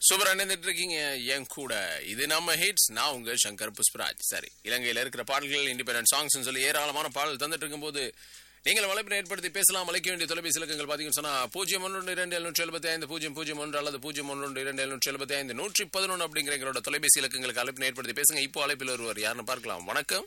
super அணிந்துட்டு இருக்கீங்க என் கூட இது நம்ம ஹிட்ஸ் நான் உங்க சங்கர் புஷ்பராஜ் சரி இலங்கையில இருக்கிற பாடல்கள் இண்டிபெண்டன்ட் சாங்ஸ் சொல்லி ஏராளமான பாடல் தந்துட்டு இருக்கும்போது நீங்கள் வலைப்பினை ஏற்படுத்தி பேசலாம் அழைக்க வேண்டிய தொலைபேசி இலக்கங்கள் பார்த்தீங்கன்னு சொன்னா பூஜ்ஜியம் ஒன்று இரண்டு எழுநூற்றி எழுபத்தி ஐந்து பூஜ்ஜியம் பூஜ்ஜியம் ஒன்று அல்லது பூஜ்ஜியம் ஒன்று இரண்டு எழுநூற்றி எழுபத்தி ஐந்து நூற்றி பதினொன்று அப்படிங்கிற எங்களோட தொலைபேசி இலக்கங்களுக்கு அழைப்பினை ஏற்படுத்தி பேசுங்க இப்போ அழைப்பில் ஒருவர் யாருன்னு பார்க்கலாம் வணக்கம்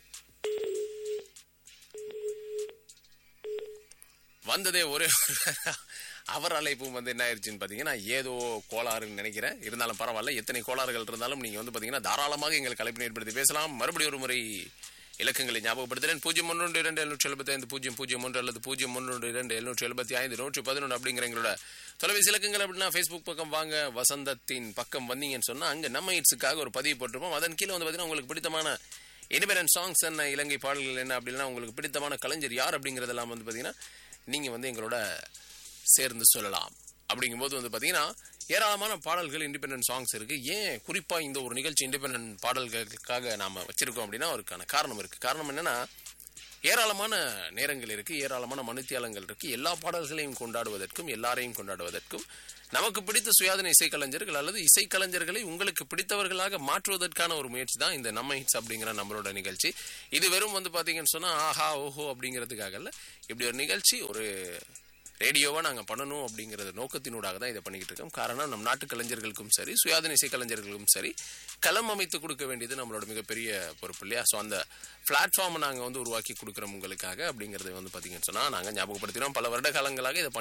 வந்ததே ஒரே ஒரு அவர் அழைப்பும் வந்து என்ன ஆயிடுச்சுன்னு பார்த்தீங்கன்னா ஏதோ கோளாறுன்னு நினைக்கிறேன் இருந்தாலும் பரவாயில்ல எத்தனை கோளாறுகள் இருந்தாலும் நீங்கள் வந்து பார்த்தீங்கன்னா தாராளமாக எங்களுக்கு அழைப்பினை ஏற்படுத்தி பேசலாம் மறுபடியும் ஒரு முறை இலக்கங்களை ஞாபகப்படுத்துகிறேன் பூஜ்ஜியம் ஒன்று இரண்டு எழுநூற்றி எழுபத்தி ஐந்து பூஜ்ஜியம் பூஜ்ஜியம் ஒன்று அல்லது பூஜ்ஜியம் ஒன்று இரண்டு எழுநூற்றி எழுபத்தி ஐந்து நூற்றி பதினொன்று அப்படிங்கிற எங்களோட தொலைபேசி இலக்கங்கள் அப்படின்னா ஃபேஸ்புக் பக்கம் வாங்க வசந்தத்தின் பக்கம் வந்தீங்கன்னு சொன்னால் அங்கே நம்ம இட்ஸுக்காக ஒரு பதிவு போட்டிருப்போம் அதன் கீழே வந்து பார்த்தீங்கன்னா உங்களுக்கு பிடித்தமான இண்டிபெண்டன்ட் சாங்ஸ் என்ன இலங்கை பாடல்கள் என்ன அப்படின்னா உங்களுக்கு பிடித்தமான கலைஞர் யார் அப்படிங்கிறதெல்லாம் வந்து பார்த்தீங்கன்னா நீங்கள் வந்து எங்களோட சேர்ந்து சொல்லலாம் அப்படிங்கும்போது வந்து பார்த்தீங்கன்னா ஏராளமான பாடல்கள் இண்டிபெண்டன்ட் சாங்ஸ் இருக்கு ஏன் குறிப்பாக இந்த ஒரு நிகழ்ச்சி இண்டிபெண்டன்ட் பாடல்களுக்காக நாம வச்சிருக்கோம் அப்படின்னா அதுக்கான காரணம் இருக்கு காரணம் என்னன்னா ஏராளமான நேரங்கள் இருக்கு ஏராளமான மனுத்தியாலங்கள் இருக்கு எல்லா பாடல்களையும் கொண்டாடுவதற்கும் எல்லாரையும் கொண்டாடுவதற்கும் நமக்கு பிடித்த சுயாதீன இசைக்கலைஞர்கள் அல்லது இசைக்கலைஞர்களை உங்களுக்கு பிடித்தவர்களாக மாற்றுவதற்கான ஒரு முயற்சி தான் இந்த நம்ம ஹிட்ஸ் அப்படிங்கிற நம்மளோட நிகழ்ச்சி இது வெறும் வந்து பாத்தீங்கன்னு சொன்னா ஆஹா ஓஹோ அப்படிங்கிறதுக்காக இல்ல இப்படி ஒரு நிகழ்ச்சி ஒரு ரேடியோவா நாங்க பண்ணணும் அப்படிங்கறது நோக்கத்தினூடாக தான் இதை பண்ணிக்கிட்டு இருக்கோம் காரணம் நம் நாட்டு கலைஞர்களுக்கும் சரி சுயாதீன இசை கலைஞர்களுக்கும் சரி களம் அமைத்து கொடுக்க வேண்டியது நம்மளோட மிகப்பெரிய பொறுப்பு இல்லையா ஸோ அந்த பிளாட்ஃபார்மை நாங்கள் வந்து உருவாக்கி கொடுக்குறோம் உங்களுக்காக அப்படிங்கறது வந்து பார்த்தீங்கன்னு சொன்னால் நாங்கள் ஞாபகப்படுத்தினோம் பல வருட காலங்களாக இதை